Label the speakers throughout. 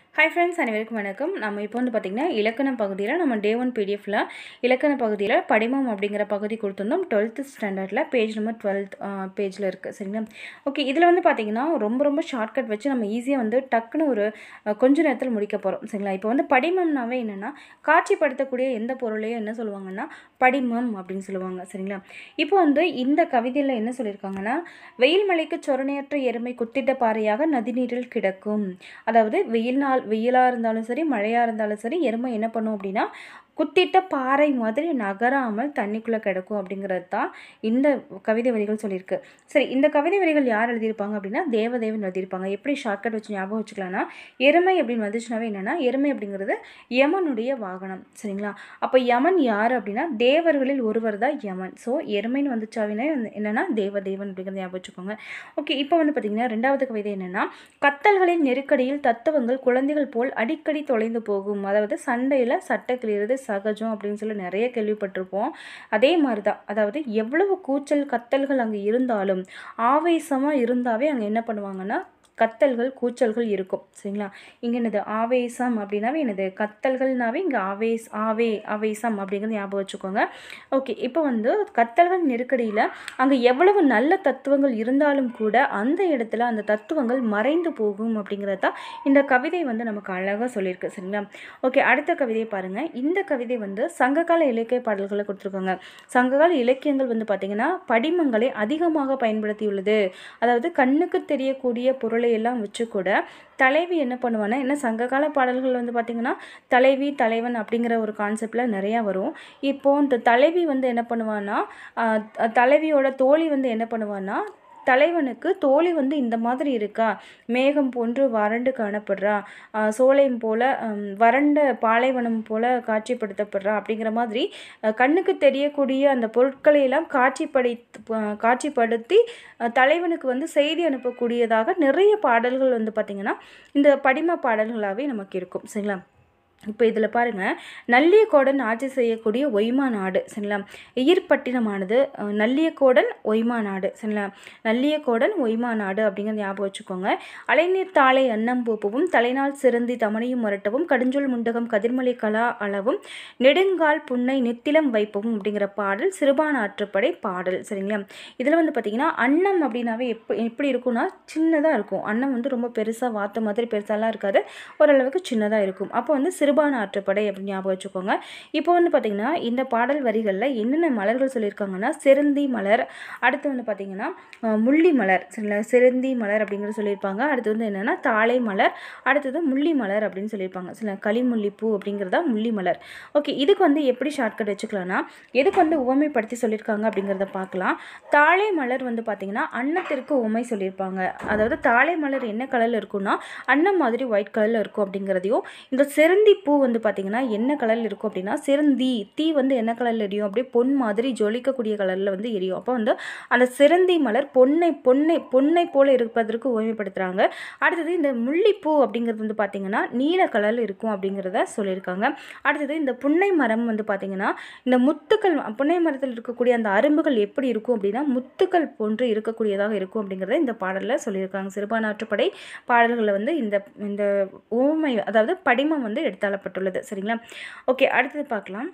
Speaker 1: Hi friends அனைவருக்கும் வணக்கம் நம்ம இப்போ வந்து பார்த்திங்கன்னா இலக்கண பகுதியில் நம்ம டே ஒன் பிடிஎஃபில் இலக்கண பகுதியில் படிமம் அப்படிங்கிற பகுதி கொடுத்துருந்தோம் டுவெல்த்து ஸ்டாண்டர்டில் பேஜ் நம்பர் டுவெல்த் பேஜில் இருக்குது சரிங்களா ஓகே இதில் வந்து பார்த்திங்கன்னா ரொம்ப ரொம்ப ஷார்ட்கட் வச்சு நம்ம ஈஸியாக வந்து டக்குன்னு ஒரு அஹ், கொஞ்ச நேரத்தில் முடிக்க போகிறோம் சரிங்களா இப்போ வந்து படிமம்னாவே என்னென்னா காட்சிப்படுத்தக்கூடிய எந்த பொருளையும் என்ன சொல்லுவாங்கன்னா படிமம் அப்படின்னு சொல்லுவாங்க சரிங்களா இப்போ வந்து இந்த கவிதையில் என்ன சொல்லியிருக்காங்கன்னா வெயில் மலைக்கு சொரணையற்ற எருமை குத்திட்ட பாறையாக நதிநீரில் கிடக்கும் அதாவது வெயில் நாள் வெயிலாக இருந்தாலும் சரி மழையாக இருந்தாலும் சரி எருமை என்ன பண்ணும் அப்படின்னா குத்திட்ட பாறை மாதிரி நகராமல் தண்ணிக்குள்ளே கிடக்கும் அப்படிங்கிறது தான் இந்த கவிதை வரிகள் சொல்லியிருக்கு சரி இந்த கவிதை வரிகள் யார் எழுதியிருப்பாங்க அப்படின்னா தேவதேவன் எழுதியிருப்பாங்க எப்படி ஷார்ட்கட் வச்சு ஞாபகம் வச்சுக்கலாம்னா எருமை அப்படின்னு வந்துச்சுனாவே என்னென்னா எருமை அப்படிங்கிறது யமனுடைய வாகனம் சரிங்களா அப்போ யமன் யார் அப்படின்னா தேவர்களில் ஒருவர் தான் யமன் ஸோ எருமைன்னு வந்துச்சாவினே வந்து என்னென்னா தேவதேவன் அப்படிங்கிறத ஞாபகம் வச்சுக்கோங்க ஓகே இப்போ வந்து பார்த்திங்கன்னா ரெண்டாவது கவிதை என்னென்னா கத்தல்களின் நெருக்கடியில் தத்துவங்கள் குழந்தைகள் போல் அடிக்கடி தொலைந்து போகும் அதாவது சண்டையில் சட்டை கிளியறது சகஜம் அப்படின்னு சொல்லி நிறைய கேள்விப்பட்டிருப்போம் அதே மாதிரி தான் அதாவது எவ்வளவு கூச்சல் கத்தல்கள் அங்கே இருந்தாலும் ஆவேசமாக இருந்தாவே அங்கே என்ன பண்ணுவாங்கன்னா கத்தல்கள் கூச்சல்கள் இருக்கும் சரிங்களா இங்கே என்னது ஆவேசம் அப்படின்னாவே என்னது கத்தல்கள்னாவே இங்கே ஆவேஸ் ஆவே ஆவேசம் அப்படிங்கிறது ஞாபகம் வச்சுக்கோங்க ஓகே இப்போ வந்து கத்தல்கள் நெருக்கடியில் அங்கே எவ்வளவு நல்ல தத்துவங்கள் இருந்தாலும் கூட அந்த இடத்துல அந்த தத்துவங்கள் மறைந்து போகும் அப்படிங்கிறது தான் இந்த கவிதை வந்து நமக்கு அழகாக சொல்லியிருக்கு சரிங்களா ஓகே அடுத்த கவிதையை பாருங்கள் இந்த கவிதை வந்து சங்ககால இலக்கிய பாடல்களை கொடுத்துருக்காங்க சங்ககால இலக்கியங்கள் வந்து பார்த்திங்கன்னா படிமங்களை அதிகமாக பயன்படுத்தியுள்ளது அதாவது கண்ணுக்கு தெரியக்கூடிய பொருளை எல்லாம் வச்சு கூட தலைவி என்ன பண்ணுவான்னா என்ன சங்ககால பாடல்கள் வந்து பார்த்திங்கன்னா தலைவி தலைவன் அப்படிங்கிற ஒரு கான்செப்டில் நிறையா வரும் இப்போ இந்த தலைவி வந்து என்ன பண்ணுவான்னா ஆஹ் த- தலைவியோட தோழி வந்து என்ன பண்ணுவான்னா தலைவனுக்கு தோழி வந்து இந்த மாதிரி இருக்கா மேகம் போன்று வறண்டு காணப்படுறா ஆஹ் சோலையும் போல ஹம், வறண்ட பாலைவனம் போல காட்சிப்படுத்தப்படுறா அப்படிங்கிற மாதிரி அஹ், கண்ணுக்கு தெரியக்கூடிய அந்த பொருட்களை எல்லாம் காட்சிப்படை அஹ், காட்சிப்படுத்தி அஹ், தலைவனுக்கு வந்து செய்தி அனுப்பக்கூடியதாக நிறைய பாடல்கள் வந்து பார்த்திங்கன்னா இந்த படிம பாடல்களாகவே நமக்கு இருக்கும் சரிங்களா இப்போ இதில் பாருங்கள் நல்லியக்கோடன் ஆட்சி செய்யக்கூடிய ஒய்மா நாடு சரிங்களா எயிர்பட்டினமானது அஹ், நல்லியக்கோடன் ஒய்மா நாடு சரிங்களா நல்லியக்கோடன் ஒய்மா நாடு அப்படிங்கிறத ஞாபகம் வச்சுக்கோங்க அலைநீர் தாளை அன்னம் பூப்பவும் தலைநாள் சிறந்தி தமனையும் முரட்டவும் கடுஞ்சொல் முண்டகம் கதிர்மலை கலா அளவும் நெடுங்கால் புன்னை நித்திலம் வைப்பவும் அப்படிங்கிற பாடல் சிறுபான ஆற்றுப்படை பாடல் சரிங்களா இதில் வந்து பார்த்திங்கன்னா அன்னம் அப்படின்னாவே எப்போ எப்படி இருக்கும்னா சின்னதாக இருக்கும் அன்னம் வந்து ரொம்ப பெருசாக வாத்த மாதிரி பெருசாலாம் இருக்காது ஓரளவுக்கு சின்னதாக இருக்கும் அப்போ வந்து சிறுபான ஆற்றுப்படை அப்படின்னு ஞாபகம் வச்சுக்கோங்க இப்போ வந்து பார்த்திங்கன்னா இந்த பாடல் வரிகளில் என்னென்ன மலர்கள் சொல்லியிருக்காங்கன்னா செருந்தி மலர் அடுத்து வந்து பார்த்திங்கன்னா அஹ், முள்ளி மலர் சரிங்களா செருந்தி மலர் அப்படிங்கிறது சொல்லியிருப்பாங்க அடுத்து வந்து என்னென்னா தாழை மலர் அடுத்தது முள்ளி மலர் அப்படின்னு சொல்லியிருப்பாங்க சில களிமுள்ளி பூ அப்படிங்கிறதா முள்ளி மலர் ஓகே இதுக்கு வந்து எப்படி ஷார்ட்கட் வச்சுக்கலாம்னா எதுக்கு வந்து உவமைப்படுத்தி சொல்லியிருக்காங்க அப்படிங்கிறத பார்க்கலாம் தாழை மலர் வந்து பார்த்திங்கன்னா அன்னத்திற்கு உவமை சொல்லியிருப்பாங்க அதாவது தாழை மலர் என்ன கலரில் இருக்கும்னா அன்னம் மாதிரி ஒயிட் கலரில் இருக்கும் அப்படிங்கிறதையும் இந்த செருந்தி பூ வந்து பார்த்திங்கன்னா என்ன கலரில் இருக்கும் அப்படின்னா செருந்தி தீ வந்து என்ன கலரில் எரியும் அப்படியே பொன் மாதிரி ஜொலிக்கக்கூடிய கலரில் வந்து எரியும் அப்போ வந்து அந்த செருந்தி மலர் பொன்னை பொன்னை பொன்னை போல இருப்பதற்கு உவமைப்படுத்துகிறாங்க அடுத்தது இந்த முல்லைப்பூ அப்படிங்கிறது வந்து பார்த்திங்கன்னா நீல கலரில் இருக்கும் அப்படிங்கிறத சொல்லியிருக்காங்க அடுத்தது இந்த புன்னை மரம் வந்து பார்த்திங்கன்னா இந்த முத்துக்கள் புன்னை மரத்தில் இருக்கக்கூடிய அந்த அரும்புகள் எப்படி இருக்கும் அப்படின்னா முத்துக்கள் போன்று இருக்கக்கூடியதாக இருக்கும் அப்படிங்கிறத இந்த பாடலில் சொல்லியிருக்காங்க சிறுபானாற்றுப்படை பாடல்களில் வந்து இந்த இந்த ஊமை அதாவது படிமம் வந்து எடுத்தாளப்பட்டுள்ளது சரிங்களா ஓகே அடுத்தது பார்க்கலாம்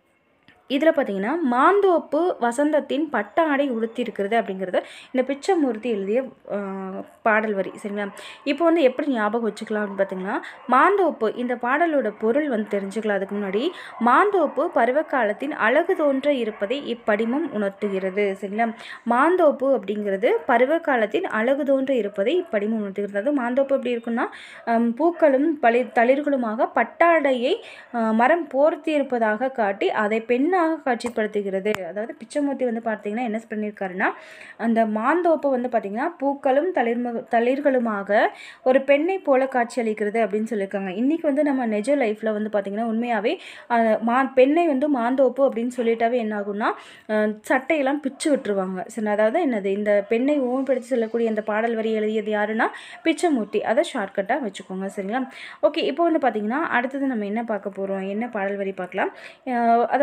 Speaker 1: இதில் பார்த்தீங்கன்னா மாந்தோப்பு வசந்தத்தின் பட்டாடை உடுத்தி இருக்கிறது அப்படிங்கிறது இந்த பிச்சமூர்த்தி எழுதிய ஆஹ், பாடல் வரி சரிங்களா இப்போ வந்து எப்படி ஞாபகம் வச்சுக்கலாம் அப்படின்னு பார்த்தீங்கன்னா மாந்தோப்பு இந்த பாடலோட பொருள் வந்து தெரிஞ்சுக்கலாம் அதுக்கு முன்னாடி மாந்தோப்பு பருவகாலத்தின் அழகு தோன்ற இருப்பதை இப்படிமம் உணர்த்துகிறது சரிங்களா மாந்தோப்பு அப்படிங்கிறது பருவகாலத்தின் அழகு தோன்ற இருப்பதை இப்படிமம் உணர்த்துகிறது அதாவது மாந்தோப்பு எப்படி இருக்குன்னா ஹம், பூக்களும் பளி தளிர்களுமாக பட்டாடையை ஆஹ், மரம் போர்த்தி இருப்பதாக காட்டி அதை பெண்ணாக காட்சிப்படுத்துகிறது அதாவது பிச்சைமூர்த்தி வந்து பார்த்தீங்கன்னா என்ன பண்ணியிருக்காருன்னா அந்த மாந்தோப்பை வந்து பார்த்தீங்கன்னா பூக்களும் தளிர்ம தளிர்களுமாக ஒரு பெண்ணை போல காட்சியளிக்கிறது அப்படின்னு சொல்லியிருக்காங்க இன்றைக்கி வந்து நம்ம நிஜ லைஃப்பில் வந்து பார்த்திங்கன்னா உண்மையாகவே மா பெண்ணை வந்து மாந்தோப்பு அப்படின்னு சொல்லிட்டாவே என்ன ஆகும்னா அஹ், சட்டையெல்லாம் பிச்சு விட்டுருவாங்க சரி அதாவது என்னது இந்த பெண்ணை ஓமப்படுத்தி சொல்லக்கூடிய இந்த பாடல் வரி எழுதியது யாருன்னா பிச்சைமூர்த்தி அதை ஷார்ட்கட்டாக வச்சுக்கோங்க சரிங்களா ஓகே இப்போ வந்து பார்த்திங்கன்னா அடுத்தது நம்ம என்ன பார்க்க போகிறோம் என்ன பாடல் வரி பார்க்கலாம் அஹ், அதாவது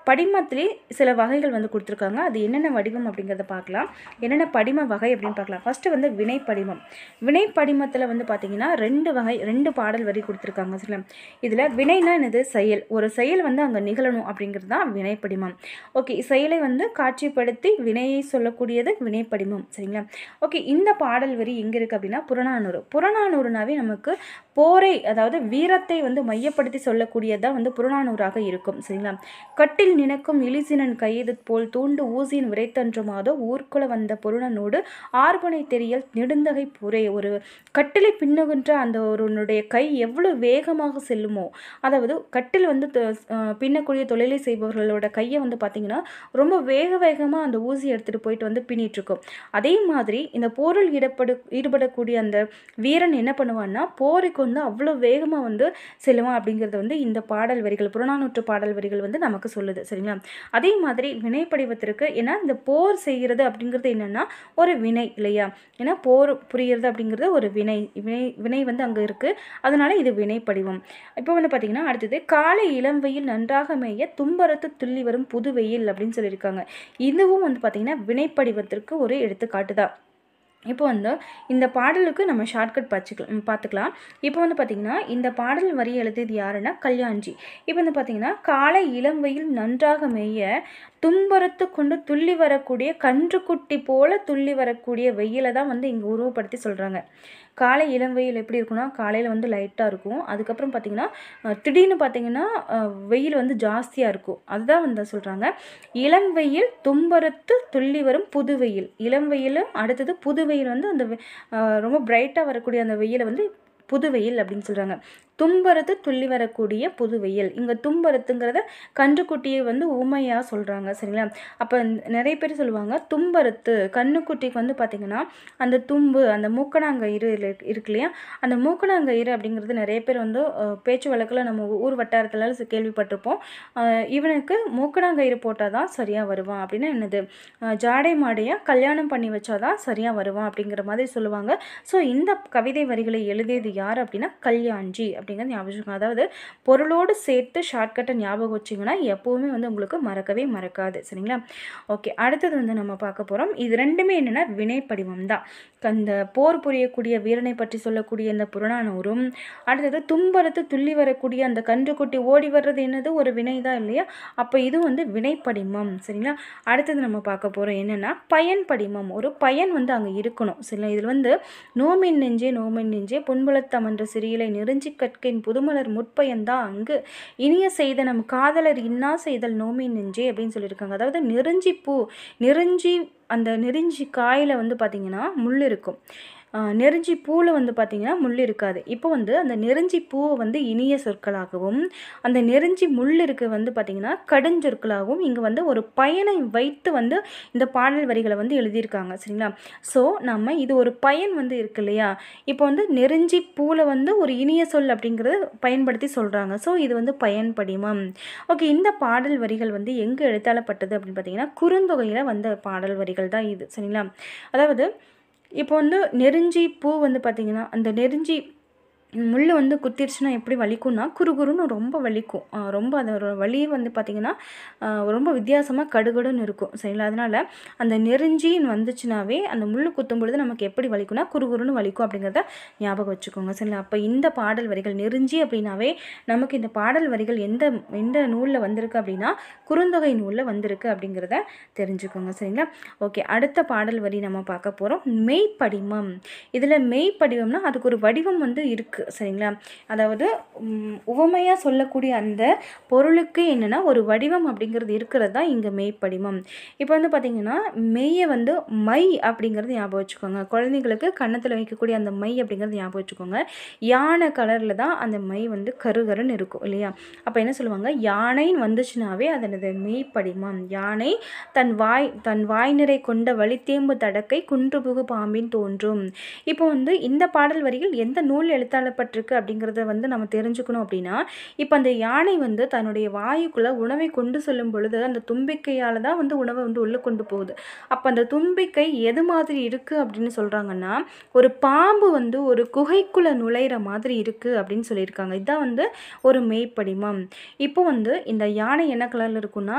Speaker 1: படிமத்திலே சில வகைகள் வந்து கொடுத்துருக்காங்க அது என்னென்ன வடிவம் அப்படிங்கிறத பார்க்கலாம் என்னென்ன படிம வகை அப்படின்னு பார்க்கலாம் ஃபஸ்ட்டு வந்து வினை படிமம் வினை படிமத்தில் வந்து பார்த்திங்கன்னா ரெண்டு வகை ரெண்டு பாடல் வரி கொடுத்துருக்காங்க சில இதில் வினைனா என்னது செயல் ஒரு செயல் வந்து அங்கே நிகழணும் அப்படிங்கிறது தான் வினைப்படிமம் ஓகே செயலை வந்து காட்சிப்படுத்தி வினையை சொல்லக்கூடியது வினைப்படிமம் சரிங்களா ஓகே இந்த பாடல் வரி எங்கே இருக்குது அப்படின்னா புறநானூறு புறநானூறுனாவே நமக்கு போரை அதாவது வீரத்தை வந்து மையப்படுத்தி சொல்லக்கூடியதான் வந்து புறநானூறாக இருக்கும் சரிங்களா கட்டில் நினைக்கும் இலிசினன் கைது போல் தூண்டு ஊசியின் விரைத்தன்றுமாதோ ஊர்க்குல வந்த பொருணனோடு ஆர்பனை தெரியல் நெடுந்தகை புரை ஒரு கட்டிலை பின்னுகின்ற அந்த ஒருவனுடைய கை எவ்வளவு வேகமாக செல்லுமோ அதாவது கட்டில் வந்து த- அஹ் பின்னக்கூடிய தொழிலை செய்பவர்களோட கையை வந்து பார்த்திங்கன்னா ரொம்ப வேக வேகமாக அந்த ஊசி எடுத்துகிட்டு போயிட்டு வந்து பின்னிட்டு இருக்கும் அதே மாதிரி இந்த போரில் ஈடுபடு ஈடுபடக்கூடிய அந்த வீரன் என்ன பண்ணுவான்னா போருக்கு வந்து அவ்வளோ வேகமாக வந்து செல்லுவான் அப்படிங்கிறது வந்து இந்த பாடல் வரிகள் புறநானூற்று பாடல் வரிகள் வந்து நமக்கு சொல்லுது சரிங்களா அதே மாதிரி வினை படிவத்திற்கு ஏன்னா இந்த போர் செய்கிறது அப்படிங்கிறது என்னென்னா ஒரு வினை இல்லையா ஏன்னா போர் புரிகிறது அப்படிங்கிறது ஒரு வினை வினை வினை வந்து அங்கே இருக்குது அதனால இது வினை படிவம் இப்போ வந்து பார்த்திங்கன்னா அடுத்தது காலை இளம் வெயில் நன்றாக மேய தும்பரத்து துள்ளி வரும் புது வெயில் அப்படின்னு சொல்லியிருக்காங்க இதுவும் வந்து பார்த்திங்கன்னா வினைப்படிவத்திற்கு ஒரு எடுத்துக்காட்டு தான் இப்போ வந்து இந்த பாடலுக்கு நம்ம ஷார்ட்கட் பச்சுக்கலாம் பார்த்துக்கலாம் இப்போ வந்து பார்த்திங்கன்னா இந்த பாடல் வரி எழுதியது யாருன்னா கல்யாண்ஜி இப்போ வந்து பார்த்திங்கன்னா காலை இளம் வெயில் நன்றாக மேய தும்பரத்து கொண்டு துள்ளி வரக்கூடிய கன்றுக்குட்டி போல துள்ளி வரக்கூடிய வெயிலை தான் வந்து இங்கே உருவப்படுத்தி சொல்கிறாங்க காலை இளம் வெயில் எப்படி இருக்குன்னா காலையில் வந்து லைட்டாக இருக்கும் அதுக்கப்புறம் பார்த்திங்கன்னா அஹ், திடீர்னு பார்த்திங்கன்னா அஹ், வெயில் வந்து ஜாஸ்தியாக இருக்கும் அதுதான் வந்து சொல்கிறாங்க இளம் வெயில் தும்பரத்து துள்ளி வரும் புது வெயில் இளம் வெயில் அடுத்தது புது வெயில் வந்து அந்த வெ- அஹ், ரொம்ப பிரைட்டாக வரக்கூடிய அந்த வெயிலை வந்து புது வெயில் அப்படின்னு சொல்கிறாங்க தும்பரத்து துள்ளி வரக்கூடிய புது வெயில் இங்கே தும்பரத்துங்கிறத கன்றுக்குட்டியை வந்து ஊமையாக சொல்கிறாங்க சரிங்களா அப்போ நிறைய பேர் சொல்லுவாங்க தும்பரத்து கண்ணுக்குட்டிக்கு வந்து பார்த்திங்கன்னா அந்த தும்பு அந்த மூக்கணாங்கயிறு இருக்கு இருக்கு இல்லையா அந்த மூக்கணாங்கயிறு அப்படிங்கிறது நிறைய பேர் வந்து அஹ், பேச்சு வழக்கில் நம்ம ஊர் வட்டாரத்தில் சி- கேள்விப்பட்டிருப்போம் அஹ், இவனுக்கு மூக்கணாங்கயிறு போட்டால் தான் சரியாக வருவான் அப்படின்னா என்னது அஹ், ஜாடை மாடையாக கல்யாணம் பண்ணி வச்சாதான் சரியாக வருவான் அப்படிங்கிற மாதிரி சொல்லுவாங்க ஸோ இந்த கவிதை வரிகளை எழுதியது யார் அப்படின்னா கல்யாண்ஜி அப்படிங்கிறது ஞாபகம் வச்சுக்கோங்க. அதாவது பொருளோடு சேர்த்து ஷார்ட்கட்டை ஞாபகம் வச்சிங்கன்னா எப்போவுமே வந்து உங்களுக்கு மறக்கவே மறக்காது சரிங்களா ஓகே அடுத்தது வந்து நம்ம பார்க்க போகிறோம் இது ரெண்டுமே என்னென்னா வினைப்படிவம் தான் அந்த போர் புரியக்கூடிய வீரனை பற்றி சொல்லக்கூடிய இந்த புறநானூறும் அடுத்தது தும்பரத்து துள்ளி வரக்கூடிய அந்த கன்றுக்குட்டி ஓடி வர்றது என்னது ஒரு வினை தான் இல்லையா அப்போ இது வந்து வினைப்படிமம் சரிங்களா அடுத்தது நம்ம பார்க்க போகிறோம் என்னென்னா பயன் படிமம் ஒரு பயன் வந்து அங்கே இருக்கணும் சரிங்களா இதில் வந்து நோமின் நெஞ்சே நோமின் நெஞ்சே புண்புலத்தமன்ற சிறியலை நெருஞ்சி கற்கின் புதுமலர் முற்பயன்தான் அங்கு இனிய செய்த நம் காதலர் இன்னா செய்தல் நோமின் நெஞ்சே அப்படின்னு சொல்லியிருக்காங்க அதாவது நெருஞ்சி பூ நெருஞ்சி அந்த நெருஞ்சி காயில் வந்து பார்த்திங்கன்னா முள் இருக்கும் ஆஹ் நெருஞ்சி பூவில் வந்து பார்த்திங்கன்னா முள் இருக்காது இப்போ வந்து அந்த நெருஞ்சி பூவை வந்து இனிய சொற்களாகவும் அந்த நெருஞ்சி முள் இருக்க வந்து பார்த்திங்கன்னா கடுஞ்சொற்களாகவும் இங்கே வந்து ஒரு பயனை வைத்து வந்து இந்த பாடல் வரிகளை வந்து எழுதியிருக்காங்க சரிங்களா ஸோ நம்ம இது ஒரு பயன் வந்து இருக்கு இல்லையா இப்போ வந்து நெருஞ்சி பூவில் வந்து ஒரு இனிய சொல் அப்படிங்கிறத பயன்படுத்தி சொல்கிறாங்க ஸோ இது வந்து பயன் படிமம் ஓகே இந்த பாடல் வரிகள் வந்து எங்கே எழுத்தாளப்பட்டது அப்படின்னு பார்த்தீங்கன்னா குறுந்தொகையில் வந்த பாடல் வரிகள் தான் இது சரிங்களா அதாவது இப்போ வந்து நெருஞ்சி பூ வந்து பார்த்திங்கன்னா அந்த நெருஞ்சி முள் வந்து குத்திருச்சுன்னா எப்படி வலிக்கும்னா குறுகுறுன்னு ரொம்ப வலிக்கும் ஆஹ் ரொம்ப அதோட வலியே வந்து பார்த்திங்கன்னா ஆஹ் ரொம்ப வித்தியாசமாக கடுகடுன்னு இருக்கும் சரிங்களா அதனால் அந்த நெருஞ்சின்னு வந்துச்சுனாவே அந்த முள் குத்தும் பொழுது நமக்கு எப்படி வலிக்கும்னா குறுகுறுன்னு வலிக்கும் அப்படிங்கிறத ஞாபகம் வச்சுக்கோங்க சரிங்களா அப்போ இந்த பாடல் வரிகள் நெருஞ்சி அப்படின்னாவே நமக்கு இந்த பாடல் வரிகள் எந்த எந்த நூலில் வந்திருக்கு அப்படின்னா குறுந்தொகை நூலில் வந்திருக்கு அப்படிங்கிறத தெரிஞ்சுக்கோங்க சரிங்களா ஓகே அடுத்த பாடல் வரி நம்ம பார்க்க போகிறோம் மெய்ப்படிமம் இதில் மெய்ப்படிவம்னா அதுக்கு ஒரு வடிவம் வந்து இருக்குது சரிங்களா அதாவது உவமையாக சொல்லக்கூடிய அந்த பொருளுக்கு என்னென்னா ஒரு வடிவம் அப்படிங்கிறது இருக்கிறது தான் இங்கே மெய்ப்படிமம் இப்போ வந்து பார்த்திங்கன்னா மெய்யை வந்து மை அப்படிங்கிறது ஞாபகம் வச்சுக்கோங்க குழந்தைங்களுக்கு கன்னத்தில் வைக்கக்கூடிய அந்த மை அப்படிங்கிறது ஞாபகம் வச்சுக்கோங்க யானை கலரில் தான் அந்த மை வந்து கருகருன்னு இருக்கும் இல்லையா அப்போ என்ன சொல்லுவாங்க யானைன்னு வந்துச்சுனாவே அதனது மெய்ப்படிமம் யானை தன் வாய் தன் வாய் நிறை கொண்ட வழித்தேம்பு தடக்கை குன்றுபுகு பாம்பின் தோன்றும் இப்போ வந்து இந்த பாடல் வரிகள் எந்த நூல் எழுத்தாளப்பட்டிருக்கு அப்படிங்கிறத வந்து நம்ம தெரிஞ்சுக்கணும் அப்படின்னா இப்போ அந்த யானை வந்து தன்னுடைய வாயுக்குள்ளே உணவை கொண்டு செல்லும் பொழுது அந்த தும்பிக்கையால் தான் வந்து உணவை வந்து உள்ளே கொண்டு போகுது அப்போ அந்த தும்பிக்கை எது மாதிரி இருக்குது அப்படின்னு சொல்கிறாங்கன்னா ஒரு பாம்பு வந்து ஒரு குகைக்குள்ளே நுழையிற மாதிரி இருக்குது அப்படின்னு சொல்லியிருக்காங்க இதுதான் வந்து ஒரு மெய்ப்படிமம் இப்போ வந்து இந்த யானை என்ன கலரில் இருக்குன்னா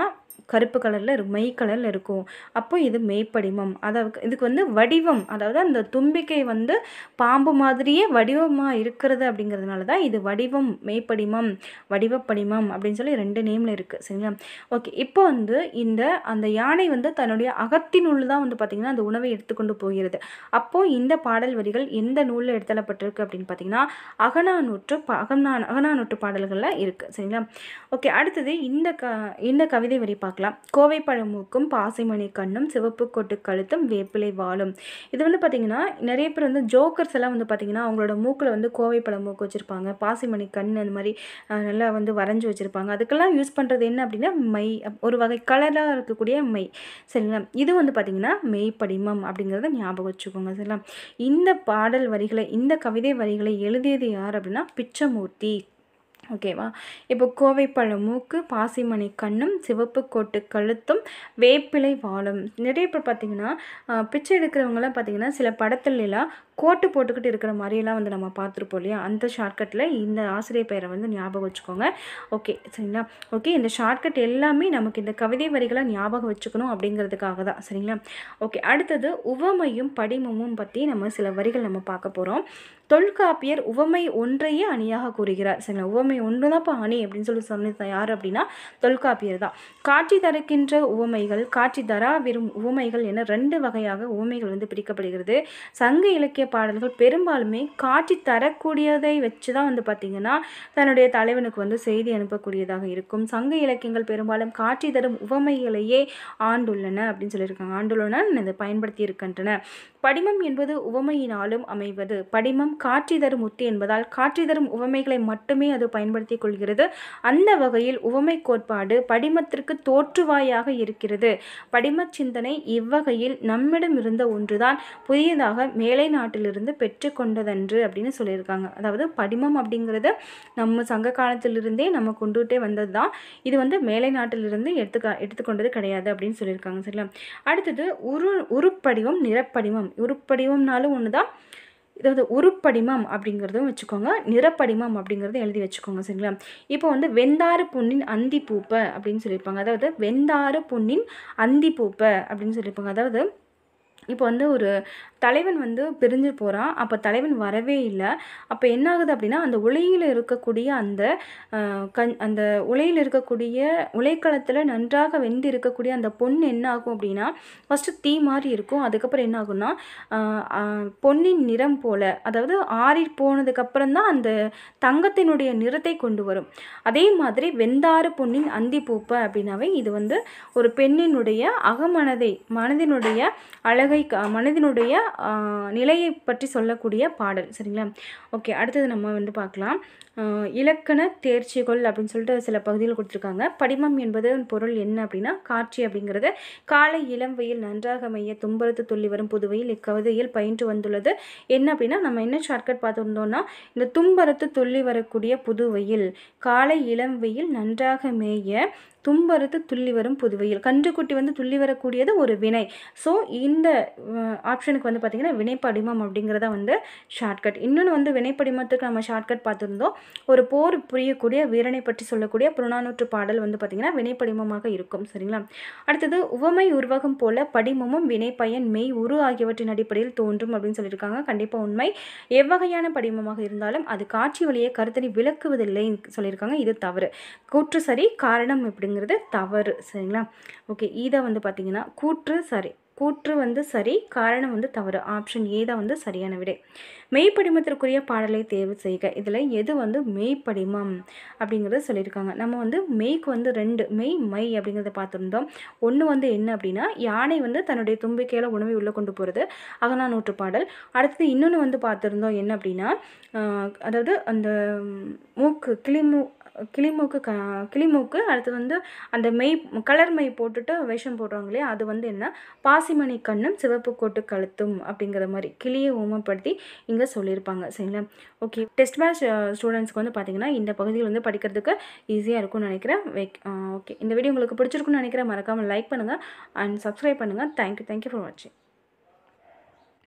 Speaker 1: கருப்பு கலரில் மை கலரில் இருக்கும் அப்போ இது மெய்ப்படிமம் அதாவது இதுக்கு வந்து வடிவம் அதாவது அந்த தும்பிக்கை வந்து பாம்பு மாதிரியே வடிவமாக இருக்கிறது அப்படிங்கிறதுனால தான் இது வடிவம் மெய்ப்படிமம் வடிவப்படிமம் அப்படின்னு சொல்லி ரெண்டு நேமில் இருக்குது சரிங்களா ஓகே இப்போ வந்து இந்த அந்த யானை வந்து தன்னுடைய அகத்தினுள் தான் வந்து பார்த்திங்கன்னா அந்த உணவை எடுத்துக்கொண்டு போகிறது அப்போது இந்த பாடல் வரிகள் எந்த நூலில் எடுத்தலப்பட்டிருக்கு அப்படின்னு பார்த்தீங்கன்னா அகநானூற்று ப- அகநா அகநானூற்று பாடல்களில் இருக்குது சரிங்களா ஓகே அடுத்தது இந்த க இந்த கவிதை வரி பார்க்கலாம் கோவை பழமூக்கும் பாசைமணி கண்ணும் சிவப்பு கொட்டு கழுத்தும் வேப்பிலை வாழும் இது வந்து பார்த்திங்கன்னா நிறைய பேர் வந்து ஜோக்கர்ஸ் எல்லாம் வந்து பார்த்திங்கன்னா அவங்களோட மூக்கில் வந்து கோவை பழம் மூக்கு வச்சுருப்பாங்க பாசிமணி கண் அந்த மாதிரி அஹ், நல்லா வந்து வரைஞ்சி வச்சுருப்பாங்க அதுக்கெல்லாம் யூஸ் பண்ணுறது என்ன அப்படின்னா மை ஒரு வகை கலராக இருக்கக்கூடிய மை சரிங்களா இது வந்து பார்த்திங்கன்னா மெய்ப்படிமம் அப்படிங்கிறத ஞாபகம் வச்சுக்கோங்க சரிங்களா இந்த பாடல் வரிகளை இந்த கவிதை வரிகளை எழுதியது யார் அப்படின்னா பிச்சமூர்த்தி ஓகேவா இப்போ கோவை பழம் மூக்கு பாசிமணி கண்ணும் சிவப்பு கோட்டு கழுத்தும் வேப்பிலை வாழும் நிறைய பேர் பார்த்தீங்கன்னா ஆஹ், பிச்சை எடுக்கிறவங்களாம் பார்த்தீங்கன்னா சில படத்துலலாம் கோட்டு போட்டுக்கிட்டு இருக்கிற மாதிரியெல்லாம் வந்து நம்ம பார்த்துருப்போம் இல்லையா அந்த ஷார்ட்கட்டில் இந்த ஆசிரியர் பெயரை வந்து ஞாபகம் வச்சுக்கோங்க ஓகே சரிங்களா ஓகே இந்த ஷார்ட்கட் எல்லாமே நமக்கு இந்த கவிதை வரிகளை ஞாபகம் வச்சுக்கணும் அப்படிங்கிறதுக்காக தான் சரிங்களா ஓகே அடுத்தது உவமையும் படிமமும் பற்றி நம்ம சில வரிகள் நம்ம பார்க்க போகிறோம் தொல்காப்பியர் உவமை ஒன்றையே அணியாக கூறுகிறார் சரிங்களா உவமை ஒன்று தான் இப்போ அணி அப்படின்னு சொல்லி சொன்னது யார் அப்படின்னா தொல்காப்பியர் தான் காட்சி தருக்கின்ற உவமைகள் காட்சி தரா வெறும் உவமைகள் என ரெண்டு வகையாக உவமைகள் வந்து பிரிக்கப்படுகிறது சங்க இலக்கிய பாடல்கள் பெரும்பாலுமே காட்சி தரக்கூடியதை வச்சு தான் வந்து பார்த்திங்கன்னா தன்னுடைய தலைவனுக்கு வந்து செய்தி அனுப்பக்கூடியதாக இருக்கும் சங்க இலக்கியங்கள் பெரும்பாலும் காட்சி தரும் உவமைகளையே ஆண்டுள்ளன அப்படின்னு சொல்லியிருக்காங்க ஆண்டுள்ளன இதை பயன்படுத்தி இருக்கின்றன படிமம் என்பது உவமையினாலும் அமைவது படிமம் காட்சி தரும் உத்தி என்பதால் காட்சி தரும் உவமைகளை மட்டுமே அது பயன்படுத்திக் கொள்கிறது அந்த வகையில் உவமை கோட்பாடு படிமத்திற்கு தோற்றுவாயாக இருக்கிறது படிமச் சிந்தனை இவ்வகையில் நம்மிடம் இருந்த ஒன்றுதான் புதியதாக மேலை நாட்டிலிருந்து பெற்றுக்கொண்டதன்று அப்படின்னு சொல்லியிருக்காங்க அதாவது படிமம் அப்படிங்கிறது நம்ம சங்க காலத்திலிருந்தே நம்ம கொண்டுகிட்டே வந்தது தான் இது வந்து மேலை நாட்டிலிருந்து எடுத்துக்க எடுத்துக்கொண்டது கிடையாது அப்படின்னு சொல்லியிருக்காங்க சரிங்களா அடுத்தது உரு உருப்படிவம் நிறப்படிமம் உருப்படிவம்னாலும் ஒன்று தான் இதாவது உருப்படிமம் அப்படிங்கிறதும் வச்சுக்கோங்க நிறப்படிமம் அப்படிங்கிறதும் எழுதி வச்சுக்கோங்க சரிங்களா இப்போ வந்து வெந்தாறு புண்ணின் அந்தி பூப்ப அப்படின்னு சொல்லியிருப்பாங்க அதாவது வெந்தாறு புண்ணின் அந்தி பூப்ப அப்படின்னு சொல்லியிருப்பாங்க அதாவது இப்போ வந்து ஒரு தலைவன் வந்து பிரிஞ்சு போகிறான் அப்போ தலைவன் வரவே இல்லை அப்போ என்ன ஆகுது அப்படின்னா அந்த உலையில் இருக்கக்கூடிய அந்த ஆஹ், கண் அந்த உலையில் இருக்கக்கூடிய உலைக்களத்தில் நன்றாக வெந்து இருக்கக்கூடிய அந்த பொன் என்ன ஆகும் அப்படின்னா ஃபஸ்ட்டு தீ மாதிரி இருக்கும் அதுக்கப்புறம் என்ன ஆகும்னா ஆஹ், ஆஹ், பொன்னின் நிறம் போல அதாவது ஆறி போனதுக்கப்புறம் தான் அந்த தங்கத்தினுடைய நிறத்தை கொண்டு வரும் அதே மாதிரி வெந்தாறு பொன்னின் அந்தி பூப்ப அப்படின்னாவே இது வந்து ஒரு பெண்ணினுடைய அகமனதை மனதினுடைய அழகை க- மனதினுடைய ஆஹ், நிலையை பற்றி சொல்லக்கூடிய பாடல் சரிங்களா ஓகே அடுத்தது நம்ம வந்து பார்க்கலாம் ஆஹ், இலக்கண தேர்ச்சிகள் அப்படின்னு சொல்லிட்டு சில பகுதிகள் கொடுத்துருக்காங்க படிமம் என்பது பொருள் என்ன அப்படின்னா காட்சி அப்படிங்கிறது காலை இளம் வெயில் நன்றாக மைய தும்பரத்து துள்ளி வரும் புதுவையில் இக்கவிதையில் பயின்று வந்துள்ளது என்ன அப்படின்னா நம்ம என்ன ஷார்ட்கட் பார்த்துருந்தோம்னா இந்த தும்பரத்து துள்ளி வரக்கூடிய புதுவையில் காலை இளம் வெயில் நன்றாக மேய தும்பறுத்து துள்ளி வரும் புதுவையில் கன்றுக்குட்டி வந்து துள்ளி வரக்கூடியது ஒரு வினை ஸோ இந்த ஆப்ஷனுக்கு வந்து பார்த்திங்கன்னா வினைப்படிமம் அப்படிங்கிறத வந்து ஷார்ட்கட் இன்னொன்று வந்து வினைப்படிமத்துக்கு நம்ம ஷார்ட்கட் பார்த்துருந்தோம் ஒரு போர் புரியக்கூடிய வீரனை பற்றி சொல்லக்கூடிய புறநானூற்று பாடல் வந்து பார்த்திங்கன்னா வினைப்படிமமாக இருக்கும் சரிங்களா அடுத்தது உவமை உருவகம் போல படிமமும் வினைப்பயன் மெய் உரு ஆகியவற்றின் அடிப்படையில் தோன்றும் அப்படின்னு சொல்லியிருக்காங்க கண்டிப்பாக உண்மை எவ்வகையான படிமமாக இருந்தாலும் அது காட்சி வழியை கருத்தனை விளக்குவதில்லை சொல்லியிருக்காங்க இது தவறு கூற்று சரி காரணம் அப்படிங்கிறது தவறு சரிங்களா ஓகே இதை வந்து பார்த்தீங்கன்னா கூற்று சரி கூற்று வந்து சரி காரணம் வந்து தவறு ஆப்ஷன் ஏ தான் வந்து சரியான விடை மெய்ப்படிமத்திற்குரிய பாடலை தேர்வு செய்க இதில் எது வந்து மெய்ப்படிமம் அப்படிங்கிறத சொல்லியிருக்காங்க நம்ம வந்து மெய்க்கு வந்து ரெண்டு மெய் மை அப்படிங்கிறத பார்த்துருந்தோம் ஒன்று வந்து என்ன அப்படின்னா யானை வந்து தன்னுடைய தும்பிக்கையில் உணவை உள்ளே கொண்டு போகிறது அகநானூற்று பாடல் அடுத்தது இன்னொன்று வந்து பார்த்துருந்தோம் என்ன அப்படின்னா ஆஹ், அதாவது அந்த மூக்கு கிளிமூ கிளிமூக்கு க கிளிமூக்கு அடுத்து வந்து அந்த மெய் கலர் மை போட்டுட்டு வேஷம் போடுறாங்க இல்லையா அது வந்து என்ன பாசிமணி கண்ணும் சிவப்பு கோட்டு கழுத்தும் அப்படிங்கிற மாதிரி கிளியை ஊமப்படுத்தி இங்கே சொல்லியிருப்பாங்க சரிங்களா ஓகே டெஸ்ட் மேட்ச் ஸ்டூடெண்ட்ஸ்க்கு வந்து பார்த்தீங்கன்னா இந்த பகுதியில் வந்து படிக்கிறதுக்கு ஈஸியாக இருக்கும்னு நினைக்கிறேன் வெக் ஓகே இந்த வீடியோ உங்களுக்கு பிடிச்சிருக்குன்னு நினைக்கிறேன் மறக்காமல் லைக் பண்ணுங்கள் அண்ட் சப்ஸ்கிரைப் பண்ணுங்கள் தேங்க்யூ தேங்க்யூ ஃபார் வாட்சிங்